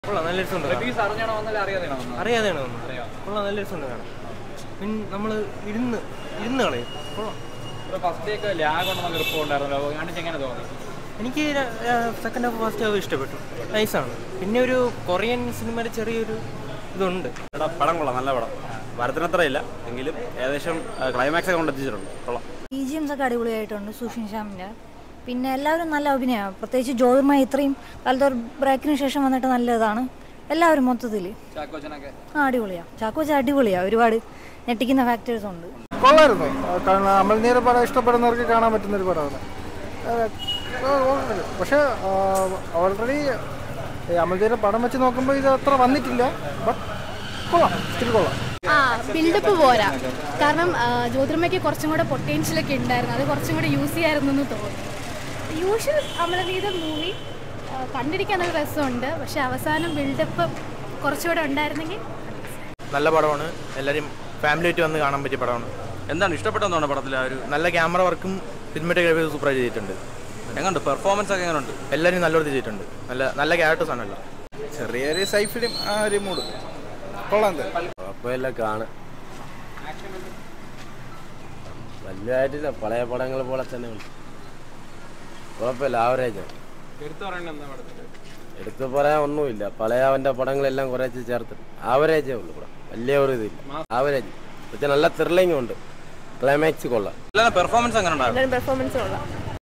കൊള്ളാം നല്ല രസമുണ്ട് കാണാൻ. റിവ്യൂസ് അറിഞ്ഞാണോ വന്നത് അറിയാതെയാണോ വന്നത് അറിയാതെയാണ് വന്നത് കൊള്ളാം നല്ല രസമുണ്ട് കാണാൻ പിന്നെ നമ്മൾ ഇരുന്ന് ഇരുന്ന് കളയും കൊള്ളാം ഫസ്റ്റ് ഡേ ഒക്കെ ലാഗ് ഉണ്ടെന്നൊക്കെ റിപ്പോർട്ട് ഉണ്ടായിരുന്നല്ലോ കാണിച്ച് എങ്ങനെ തോന്നി എനിക്ക് സെക്കൻഡ് ഹാഫ് ഫസ്റ്റ് ഹാഫ് ഇഷ്ടപ്പെട്ടു നൈസാണ് പിന്നെ ഒരു കൊറിയൻ സിനിമയുടെ ചെറിയൊരു ഇതുണ്ട് എടാ പടം കൊള്ളാം നല്ല പടം ഭരത്തിനത്ര ഇല്ല എങ്കിലും ഏകദേശം ക്ലൈമാക്സ് ഒക്കെ കൊണ്ടെത്തിച്ചിട്ടുണ്ട് കൊള്ളാം ബി ജി എംസ് ഒക്കെ അടിപൊളിയായിട്ടുണ്ട് സുഷിൻ ശ്യാമിൻ്റെ പിന്നെ എല്ലാവരും നല്ല അഭിനയമാണ് പ്രത്യേകിച്ച് ജ്യോതിർമ ഇത്രയും കാലത്ത് ഒരു ബ്രേക്കിന് ശേഷം വന്നിട്ട് നല്ല ഇതാണ് എല്ലാവരും മൊത്തത്തിൽ ചാക്കോച്ചനൊക്കെ ആ അടിപൊളിയാണ് ചാക്കോച്ച അടിപൊളിയാണ് ഒരുപാട് ഞെട്ടിക്കുന്ന ഫാക്ടേഴ്സ് ഉണ്ട് കൊള്ളായിരുന്നു കാരണം അമൽനീര പടം ഇഷ്ടപ്പെടുന്നവർക്ക് കാണാൻ പറ്റുന്ന ഒരു പടമാണ് പക്ഷേ ഓൾറെഡി അമൽനീര പടം വെച്ച് നോക്കുമ്പോൾ ഇത് അത്ര വന്നിട്ടില്ല ബട്ട് കൊള്ളാം ഇത്തിരി കൊള്ളാം ആ ബിൽഡപ്പ് പോരാ കാരണം ആ, ജ്യോതിർമയ്ക്ക് കുറച്ചും കൂടെ പൊട്ടൻഷ്യലൊക്കെ ഉണ്ടായിരുന്നു അത് കുറച്ചും കൂടെ യൂസ് ചെയ്യായിരുന്നു എന്ന് തോന്നുന്നു യൂഷ്വൽ അമലനീത മൂവി കണ്ടിരിക്കാൻ നല്ല രസമുണ്ട് പക്ഷെ അവസാനം ബിൽഡപ്പ് കുറച്ചുകൂടെ ഉണ്ടായിരുന്നെങ്കിൽ നല്ല പടമാണ് എല്ലാവരും ഫാമിലി ആയിട്ട് വന്ന് കാണാൻ പറ്റിയ പടമാണ് എന്താണ് ഇഷ്ടപ്പെട്ടെന്നാണ് പടത്തിൽ ആ ഒരു നല്ല ക്യാമറ വർക്കും സിനിമയുടെ സൂപ്പറായി ചെയ്തിട്ടുണ്ട് എങ്ങനെയുണ്ട് പെർഫോമൻസ് ഒക്കെ എങ്ങനെയുണ്ട് എല്ലാവരും നല്ലോണം ചെയ്തിട്ടുണ്ട് നല്ല നല്ല ക്യാരക്ടേഴ്സ് ആണല്ലോ ചെറിയൊരു സൈഫിലും ആ ഒരു മൂഡ് കൊള്ളാം കുഴപ്പമില്ല കാണാം വലുതായിട്ടില്ല പഴയ പടങ്ങൾ പോലെ തന്നെ ഉണ്ട് കുഴപ്പമില്ല ആവറേജ് എടുത്തു പറയേണ്ടത് എന്താ പടത്തിൽ എടുത്തു പറയാൻ ഒന്നുമില്ല പഴയ അവൻ്റെ പടങ്ങളെല്ലാം കുറച്ച് ചേർത്ത് ആവറേജേ ഉള്ളൂ ഇവിടെ വലിയ ഒരു ഇതില്ല ആവറേജ് പക്ഷെ നല്ല ത്രില്ലിംഗ് ഉണ്ട് ക്ലൈമാക്സ് കൊള്ളാം എല്ലാവരും പെർഫോമൻസ് എങ്ങനെ ഉണ്ടായിരുന്നു പെർഫോമൻസ് കൊള്ളാം